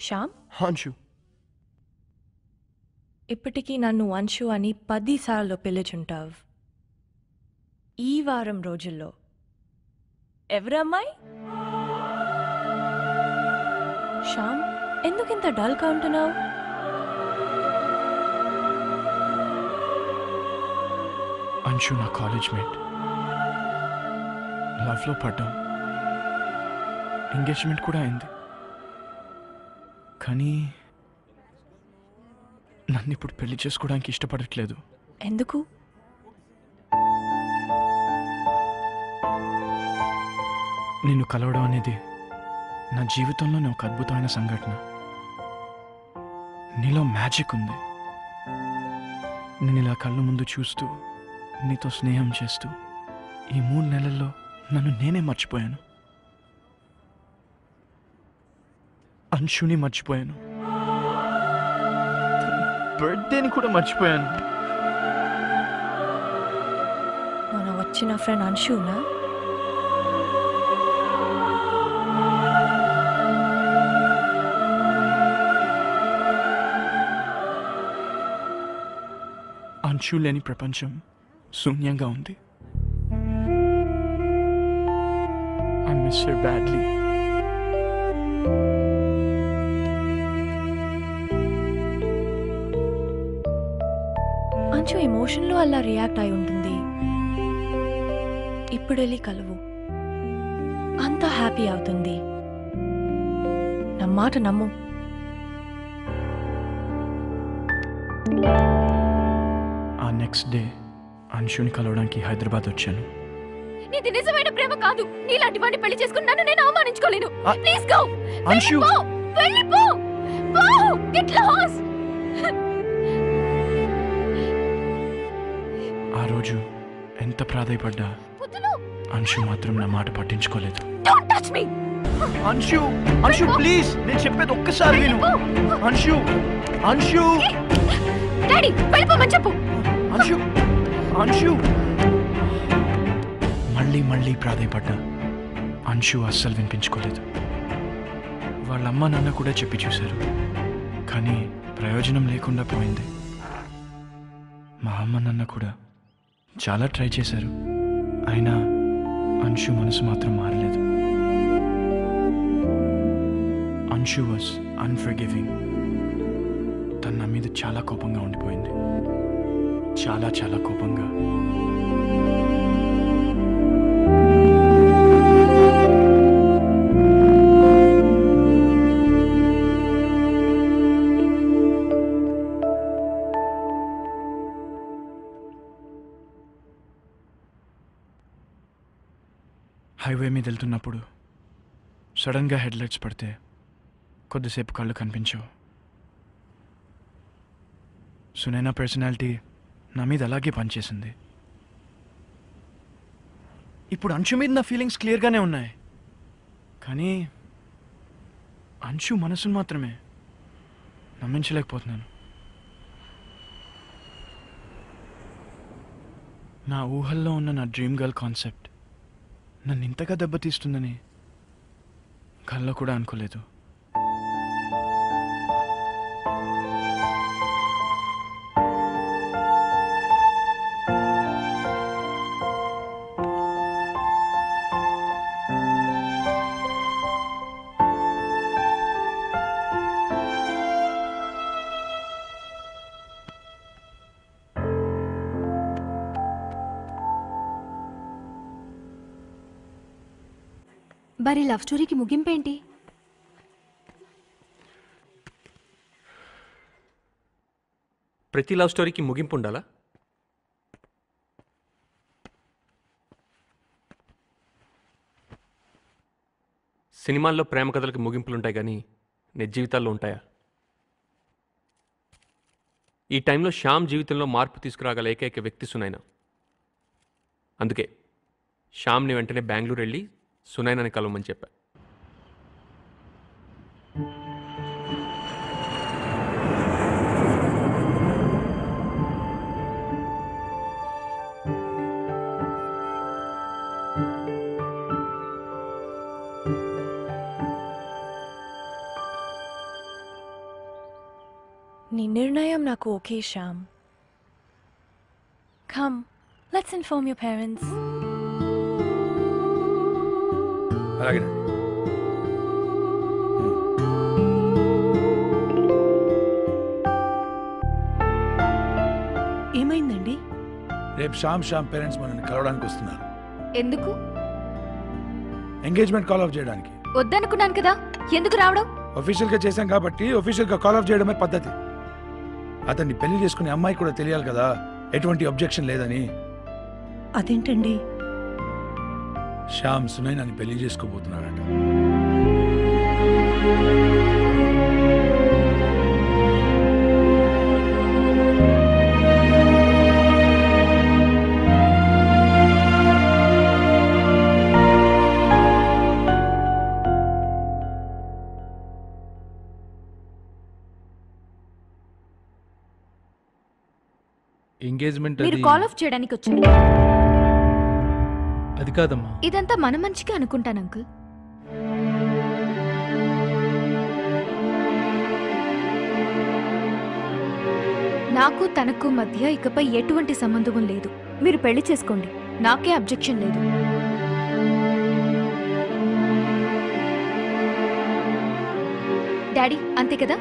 శ్యామ్ అంశు ఇప్పటికీ నన్ను వంశు అని పదిసార్లు పిలుచుంటావు ఈ వారం రోజుల్లో ఎవరమ్మాయి శ్యామ్ ఎందుకింత డల్గా ఉంటున్నావు అంశు నా కాలేజ్ మేట్ లవ్లో పడ్డాం ఎంగేజ్మెంట్ కూడా అయింది కానీ నన్ను ఇప్పుడు పెళ్లి చేసుకోవడానికి ఇష్టపడట్లేదు ఎందుకు నిన్ను కలవడం అనేది నా జీవితంలోనే ఒక అద్భుతమైన సంఘటన నీలో మ్యాజిక్ ఉంది నేను ఇలా కళ్ళ ముందు చూస్తూ నీతో స్నేహం చేస్తూ ఈ మూడు నెలల్లో నన్ను నేనే మర్చిపోయాను అంశుని మర్చిపోయాను బర్త్డేని కూడా మర్చిపోయాను మన వచ్చిన ఫ్రెండ్ అంశునా అంశు లేని ప్రపంచం శూన్యంగా ఉంది ఐ మిస్ హర్ బ్యాడ్లీ అంచు ఎమోషన్లో అలా రియాక్ట్ అయి ఉంటుంది ఇప్పుడు వెళ్ళి కలువు అంత హ్యాపీ అవుతుంది నా మాట నమ్ము ఆ నెక్స్ట్ డే అంశుని కలవడానికి హైదరాబాద్ వచ్చాను నీది నిజమైన ప్రేమ కాదు నీలాంటి వాడిని పెళ్లి చేసుకుని నన్ను నేను అవమానించుకోలేను ఆ- ప్లీజ్ గో అంశు వెళ్ళిపో పో గెట్ లాస్ట్ ఆ రోజు ఎంత ప్రాధాయపడ్డా వద్దులు అంశు మాత్రం నా మాట పట్టించుకోలేదు don't touch me Anshu Anshu please నేను చెప్పేది ఒక్కసారి విను అంశు అంశు డాడీ వెళ్ళిపోమని చెప్పు అంశు అంశు మళ్ళీ మళ్ళీ ప్రాధాయపడ్డా అంశు అస్సలు వినిపించుకోలేదు వాళ్ళ అమ్మ నాన్న కూడా చెప్పి చూశారు కానీ ప్రయోజనం లేకుండా పోయింది మా అమ్మ నాన్న కూడా చాలా ట్రై చేశారు అయినా అంశు మనసు మాత్రం మారలేదు అంశు వాస్ అన్ఫర్గివింగ్ తన నా మీద చాలా కోపంగా ఉండిపోయింది చాలా చాలా కోపంగా హైవే మీద వెళ్తున్నప్పుడు సడన్గా హెడ్లైట్స్ పడితే కొద్దిసేపు కళ్ళు కనిపించవు సునైనా పర్సనాలిటీ నా మీద అలాగే పనిచేసింది ఇప్పుడు అంశు మీద నా ఫీలింగ్స్ క్లియర్గానే ఉన్నాయి కానీ అంశు మనసును మాత్రమే నమ్మించలేకపోతున్నాను నా ఊహల్లో ఉన్న నా డ్రీమ్ గర్ల్ కాన్సెప్ట్ నన్ను ఇంతగా దెబ్బతీస్తుందని కల్లో కూడా అనుకోలేదు మరి లవ్ స్టోరీకి ముగింపేంటి ప్రతి లవ్ స్టోరీకి ముగింపు ఉండాలా సినిమాల్లో ప్రేమ కథలకి ముగింపులు ఉంటాయి కానీ నిజ జీవితాల్లో ఉంటాయా ఈ టైంలో శ్యామ్ జీవితంలో మార్పు తీసుకురాగల ఏకైక వ్యక్తి సునైన అందుకే శ్యామ్ని వెంటనే బెంగళూరు వెళ్ళి సునైనని కలవమని చెప్పా నీ నిర్ణయం నాకు okay Shyam come let's inform your parents అలాగేనండి ఏమైందండి రేపు శ్యామ్ శ్యామ్ పేరెంట్స్ మనల్ని కలవడానికి వస్తున్నారు ఎందుకు ఎంగేజ్మెంట్ కాల్ ఆఫ్ చేయడానికి వద్దనుకున్నాను కదా ఎందుకు రావడం ఒఫీషియల్ గా చేశాం కాబట్టి ఒఫీషియల్ గా కాల్ ఆఫ్ చేయడమే పద్ధతి అతన్ని పెళ్లి చేసుకునే అమ్మాయి కూడా తెలియాలి కదా ఎటువంటి అబ్జెక్షన్ లేదని అదేంటండి శ్యామ్ సునైనాని పెళ్లి చేసుకోబోతున్నాడట ఎంగేజ్మెంట్ మీరు అది కాల్ ఆఫ్ చేయడానికి వచ్చారు అది కాదమ్మా ఇదంతా మన మంచికే అనుకుంటాను అంకుల్ నాకు తనకు మధ్య ఇకపై ఎటువంటి సంబంధం లేదు మీరు పెళ్లి చేసుకోండి నాకే అబ్జెక్షన్ లేదు డాడీ అంతే కదా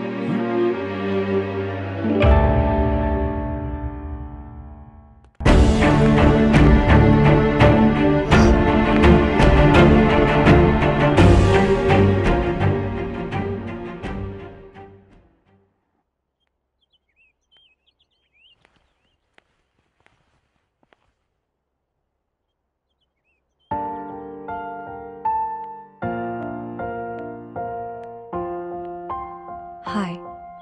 హాయ్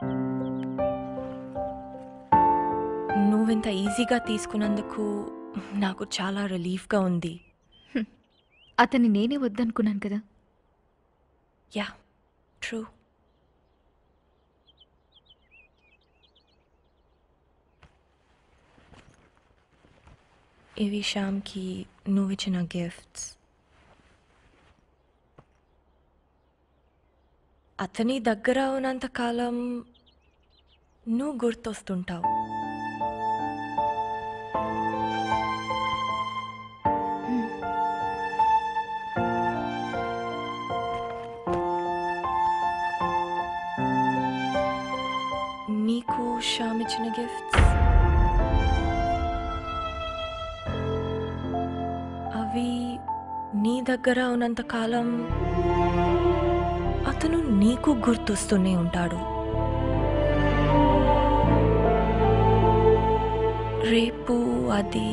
నువ్వింత ఈజీగా తీసుకున్నందుకు నాకు చాలా రిలీఫ్గా ఉంది అతన్ని నేనే వద్దనుకున్నాను కదా యా ట్రూ ఇవి శ్యామ్కి నువ్విచ్చిన గిఫ్ట్స్ అతని దగ్గర ఉన్నంత కాలం నువ్వు గుర్తొస్తుంటావు నీకు శ్యామ్ ఇచ్చిన గిఫ్ట్స్ అవి నీ దగ్గర ఉన్నంత కాలం అతను నీకు గుర్తొస్తూనే ఉంటాడు రేపు అది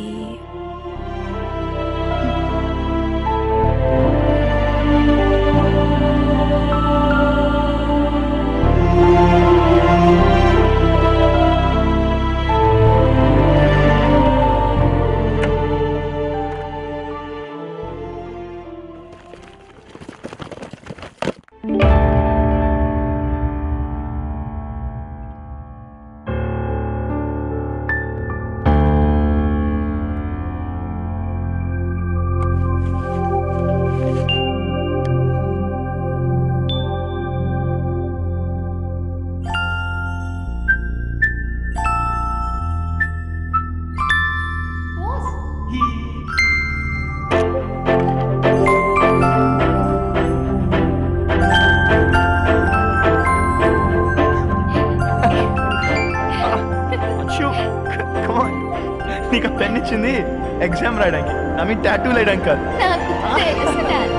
అచ్చు కమాన్ నీకు పెన్ ఇచ్చింది ఎగ్జామ్ రాయడానికి ఐ మీన్ టాటూ వేయడానికి కాదు నాకు తెలుసు డాడీ.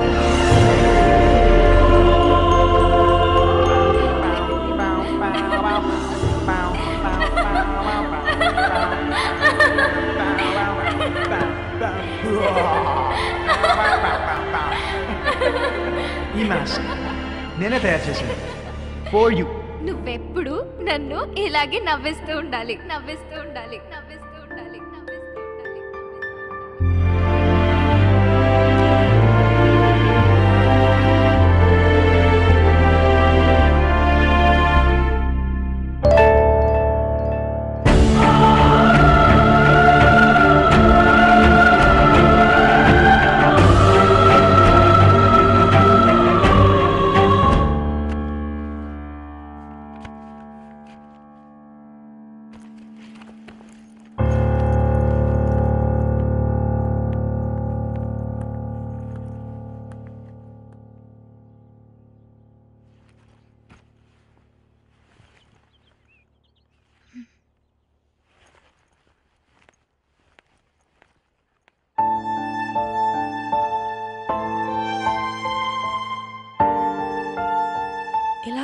ఈ మాస్క్ నేనే తయారు చేశాను ఫోర్ యూ నువ్వెప్పుడు నన్ను ఇలాగే నవ్విస్తూ ఉండాలి నవ్విస్తూ ఉండాలి నవ్విస్తూ ఉండాలి నవ్విస్తూ ఉండాలి నవ్విస్తూ ఉండాలి.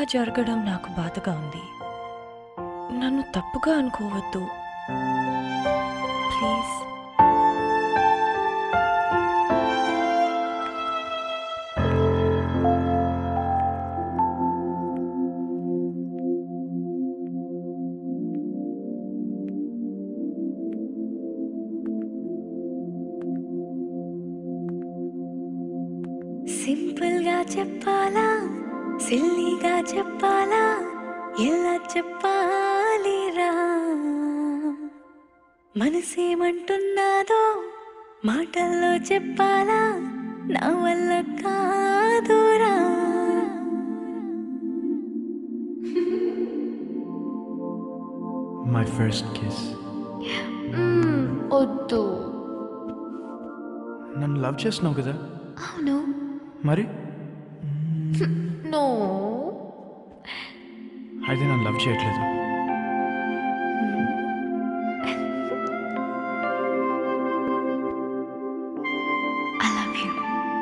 జరగడం నాకు బాధగా ఉంది నన్ను తప్పుగా అనుకోవద్దు ప్లీజ్ సింపుల్ గా చెప్పాలా సిల్లీగా చెప్పాలా ఎలా చెప్పాలిరా మనసేమంటున్నాదో మాటల్లో చెప్పాలా నా వల్ల కాదురా మై ఫస్ట్ కిస్ మ్మ్, వద్దు నన్ను లవ్ చేస్తున్నావు కదా అవును మరి నో అయితే నన్ను లవ్ చేయట్లేదు ఐ లవ్ యూ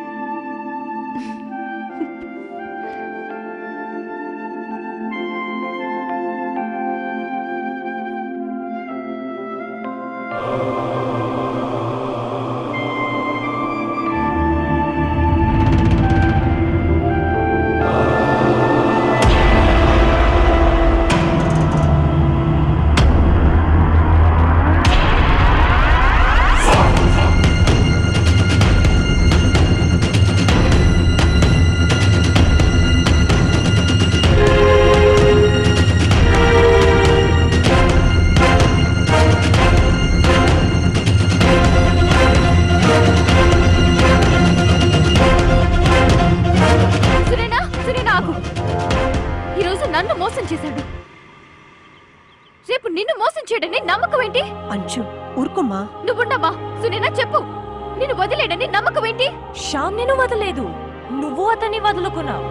సురేనా సురేనా ఆగు ఈరోజు నన్ను మోసం చేశాడు రేపు నిన్ను మోసం చేయడని నమ్మకం ఏంటి అంచు ఊరుకోమ్మా నువ్వుండమ్మా సునేనా చెప్పు నిన్ను వదిలేడని నమ్మకం ఏంటి శ్యామ్ నేను వదలేదు నువ్వు అతన్ని వదులుకున్నావు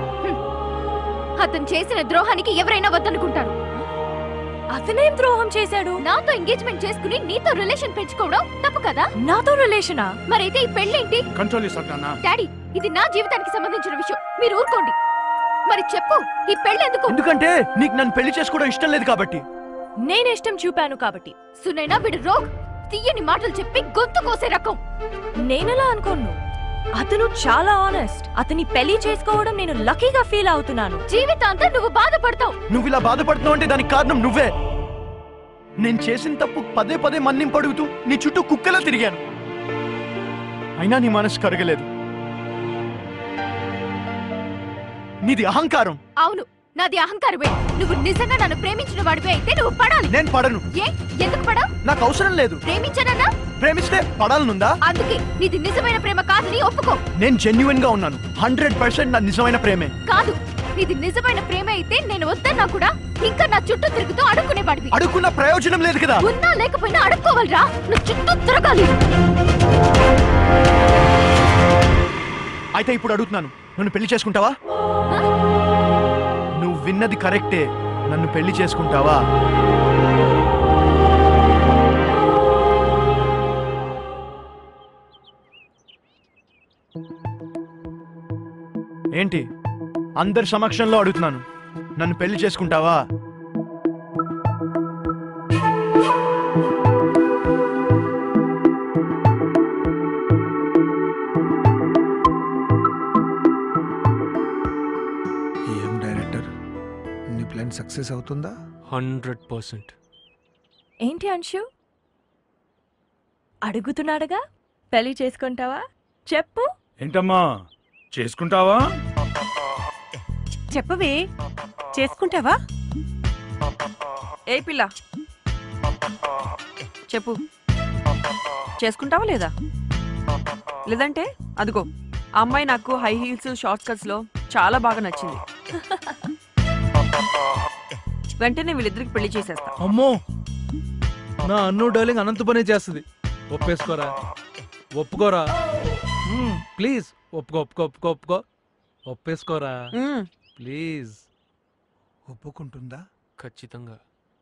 అతను చేసిన ద్రోహానికి ఎవరైనా వద్దనుకుంటారు అతనేం ద్రోహం చేశాడు నాతో ఎంగేజ్మెంట్ చేసుకుని నీతో రిలేషన్ పెంచుకోవడం తప్పు కదా నాతో రిలేషనా మరైతే ఈ పెళ్ళేంటి కంట్రోల్ చేస్తానా డాడీ ఇది నా జీవితానికి సంబంధించిన విషయం మీరు ఊరుకోండి మరి చెప్పు ఈ పెళ్ళెందుకు ఎందుకంటే నీకు నన్ను పెళ్లి చేసుకోవడం ఇష్టం లేదు కాబట్టి నేను ఇష్టం చూపాను కాబట్టి సునైనా వీడు రోగ్ తీయని మాటలు చెప్పి గొంతు కోసే రకం నేనలా అనుకోను అతను చాలా ఆనెస్ట్ అతని పెళ్లి చేసుకోవడం నేను లక్కీగా ఫీల్ అవుతున్నాను జీవితాంతం నువ్వు బాధపడతావు నువ్వు ఇలా బాధపడుతున్నావు అంటే దానికి కారణం నువ్వే నేను చేసిన తప్పు పదే పదే మన్నింపు అడుగుతూ నీ చుట్టూ కుక్కలా తిరిగాను అయినా నీ మనసు కరగలేదు నీది అహంకారం అవును నాది అహంకారమే నువ్వు నిజంగా నన్ను ప్రేమించిన వాడివే అయితే నువ్వు పడాలి నేను పడను ఏ ఎందుకు పడావు నాకు అవసరం లేదు ప్రేమించానన్నా ప్రేమిస్తే పడాలనుందా అందుకే నీది నిజమైన ప్రేమ కాదని ఒప్పుకో నేను జెన్యున్ గా ఉన్నాను హండ్రెడ్ పర్సెంట్ నా నిజమైన ప్రేమే కాదు నీది నిజమైన ప్రేమ అయితే నేను వద్దన్నా కూడా ఇంకా నా చుట్టూ తిరుగుతూ అడుక్కునేవాడివి అడుక్కున్న ప్రయోజనం లేదు కదా ఉన్నా లేకపోయినా అడుక్కోవాలిరా నువ్వు చుట్టూ తిరగాలి అయితే ఇప్పుడు అడుగుతున్నాను నన్ను పెళ్లి చేసుకుంటావా నువ్వు విన్నది కరెక్టే నన్ను పెళ్లి చేసుకుంటావా ఏంటి అందరి సమక్షంలో అడుగుతున్నాను నన్ను పెళ్లి చేసుకుంటావా ఏం డైరెక్టర్ నీ ప్లాన్ సక్సెస్ అవుతుందా హండ్రెడ్ పర్సెంట్ ఏంటి అంశు అడుగుతున్నాడుగా పెళ్లి చేసుకుంటావా చెప్పు ఏంటమ్మా చేసుకుంటావా చెప్పవే చేసుకుంటావా ఏ పిల్ల చెప్పు చేసుకుంటావా లేదా లేదంటే అదిగో ఆ అమ్మాయి నాకు హై హీల్స్ షార్ట్ కట్స్ లో చాలా బాగా నచ్చింది వెంటనే వీళ్ళిద్దరికి పెళ్లి చేసేస్తా అమ్మో నా అన్ను డార్లింగ్ అనంత పనే చేస్తుంది ఒప్పేసుకోరా ఒప్పుకోరా ప్లీజ్ ఒప్పుకో ఒప్పుకో ఒప్పుకో ఒప్పుకో ఒప్పేసుకోరా మ్మ్. ప్లీజ్ ఒప్పుకుంటుందా ఖచ్చితంగా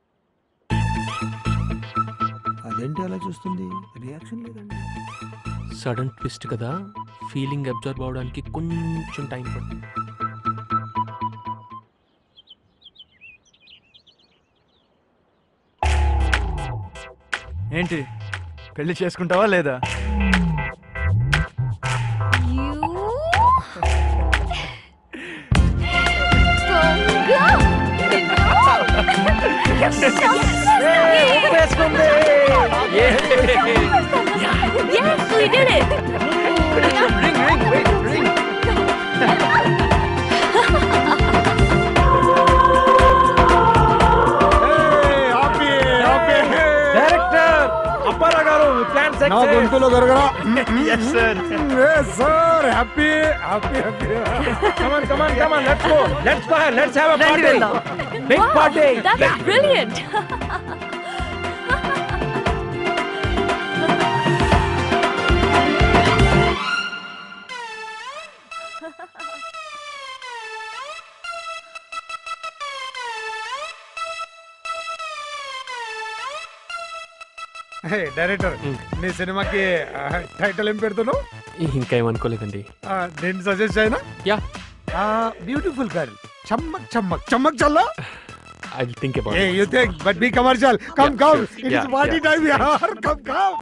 అదేంటి అలా చూస్తుంది రియాక్షన్ లేదండి సడన్ ట్విస్ట్ కదా ఫీలింగ్ అబ్జర్వ్ అవడానికి కొంచెం టైం పడుతుంది ఏంటి పెళ్లి చేసుకుంటావా లేదా Yes, we did it. Director Appara గారు ప్లాన్ నా గొంతులో దొరకరా sir happy happy happy come on come on come on let's go let's go let's have a రండి పార్టీ వెళ్దాం big party That's brilliant. Director నీ సినిమాకి టైటిల్ ఏం పెడుతున్నావు ఇంకా ఏమనుకోలేదండి ఆ, నేను సజెస్ట్ అయినా యా బ్యూటిఫుల్ గర్ల్ చమ్మక్ చమ్మక్ చమ్మక్ చల్లా I think about a you think but be commercial come Yeah, come sure. It is Yeah, party yeah. Time యార్ come come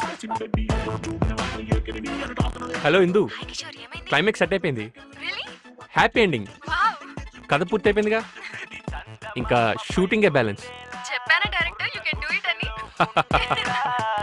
hello Indu climax set అయిపోయింది హ్యాపీ ఎండింగ్ కథ పూర్తి అయిపోయిందిగా ఇంకా షూటింగే బ్యాలెన్స్ చెప్పానా director you can do it అని